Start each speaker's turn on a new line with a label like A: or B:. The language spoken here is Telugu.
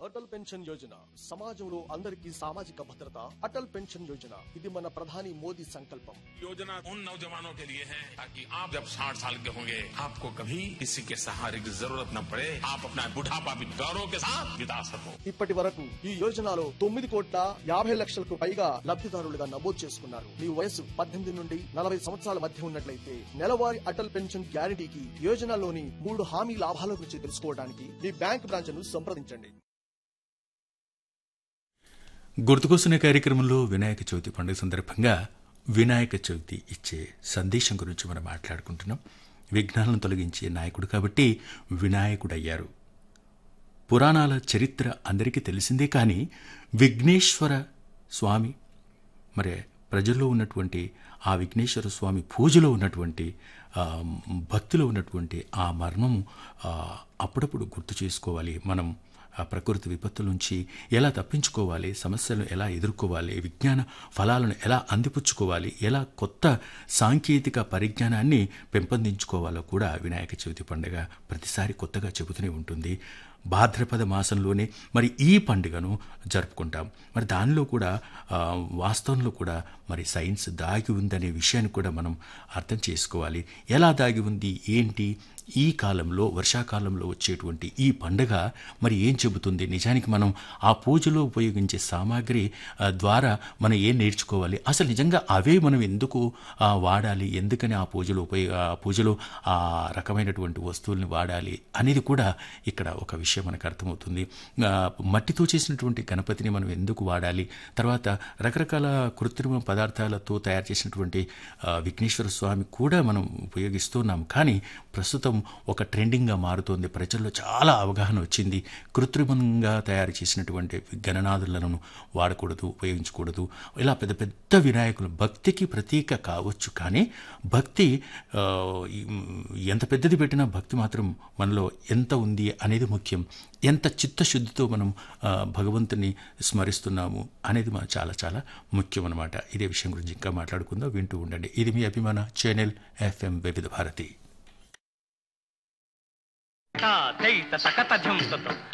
A: అటల్ పెన్షన్ యోజన సమాజంలో అందరికీ సామాజిక భద్రత అటల్ పెన్షన్ యోజన ఇది మన ప్రధాని మోదీ సంకల్పం
B: योजना उन नौजवानों के लिए है ताकि आप जब साठ साल के होंगे आपको कभी किसी के सहारे की जरूरत न पड़े आप अपना बुढ़ापा भी गौरव के साथ बिता सको
A: ఇప్పటి వరకు ఈ యోజనలో తొమ్మిది కోట్ల యాభై లక్షలకు పైగా లబ్ధిదారులుగా నమోదు చేసుకున్నారు మీ వయసు పద్దెనిమిది నుండి నలభై సంవత్సరాల మధ్య ఉన్నట్లయితే నెలవారీ అటల్ పెన్షన్ గ్యారంటీకి యోజనలోని మూడు హామీ లాభాల గురించి తెలుసుకోవడానికి మీ బ్యాంక్ బ్రాంచ్ ను సంప్రదించండి
C: గుర్తుకొస్తున్న కార్యక్రమంలో వినాయక చవితి పండుగ సందర్భంగా వినాయక చవితి ఇచ్చే సందేశం గురించి మనం మాట్లాడుకుంటున్నాం విఘ్నాలను తొలగించే నాయకుడు కాబట్టి వినాయకుడయ్యారు పురాణాల చరిత్ర అందరికీ తెలిసిందే కానీ విఘ్నేశ్వర స్వామి మరి ప్రజల్లో ఉన్నటువంటి ఆ విఘ్నేశ్వర స్వామి పూజలో ఉన్నటువంటి ఆ, భక్తిలో ఉన్నటువంటి ఆ మర్మము ఆ, అప్పుడప్పుడు గుర్తు చేసుకోవాలి మనం ఆ ప్రకృతి విపత్తుల నుంచి ఎలా తప్పించుకోవాలి సమస్యలను ఎలా ఎదుర్కోవాలి విజ్ఞాన ఫలాలను ఎలా అందిపుచ్చుకోవాలి ఎలా కొత్త సాంకేతిక పరిజ్ఞానాన్ని పెంపొందించుకోవాలో కూడా వినాయక చవితి పండుగ ప్రతిసారి కొత్తగా చెబుతూనే ఉంటుంది భాద్రపద మాసంలోనే మరి ఈ పండుగను జరుపుకుంటాం మరి దానిలో కూడా ఆ, వాస్తవంలో కూడా మరి సైన్స్ దాగి ఉందనే విషయాన్ని కూడా మనం అర్థం చేసుకోవాలి ఎలా దాగి ఉంది ఏంటి ఈ కాలంలో వర్షాకాలంలో వచ్చేటువంటి ఈ పండుగ మరి ఏం చెబుతుంది నిజానికి మనం ఆ పూజలో ఉపయోగించే సామాగ్రి ఆ, ద్వారా మనం ఏం నేర్చుకోవాలి అసలు నిజంగా అవే మనం ఎందుకు ఆ, వాడాలి ఎందుకని ఆ పూజలో ఉపయోగ ఆ పూజలో ఆ రకమైనటువంటి వస్తువుల్ని వాడాలి అనేది కూడా ఇక్కడ ఒక విషయం మనకు అర్థమవుతుంది ఆ, మట్టితో చేసినటువంటి గణపతిని మనం ఎందుకు వాడాలి తర్వాత రకరకాల కృత్రిమ పదార్థాలతో తయారు చేసినటువంటి ఆ, విఘ్నేశ్వర స్వామి కూడా మనం ఉపయోగిస్తున్నాం కానీ ప్రస్తుతం ఒక ట్రెండింగ్గా మారుతోంది ప్రజల్లో చాలా అవగాహన వచ్చింది కృత్రిమంగా తయారు చేసినటువంటి గణనాథులను వాడకూడదు ఉపయోగించకూడదు ఇలా పెద్ద పెద్ద వినాయకులు భక్తికి ప్రతీక కావచ్చు కానీ భక్తి ఆ, ఈ- ఎంత పెద్దది పెట్టినా భక్తి మాత్రం మనలో ఎంత ఉంది అనేది ముఖ్యం ఎంత చిత్తశుద్ధితో మనం ఆ, భగవంతుని స్మరిస్తున్నాము అనేది మన చాలా చాలా ముఖ్యం అనమాట ఇదే విషయం గురించి ఇంకా మాట్లాడుకుందాం వింటూ ఉండండి ఇది మీ అభిమాన ఛానల్ ఎఫ్ఎం వివిధ భారతి
D: తా దైత సకత ఝంసతో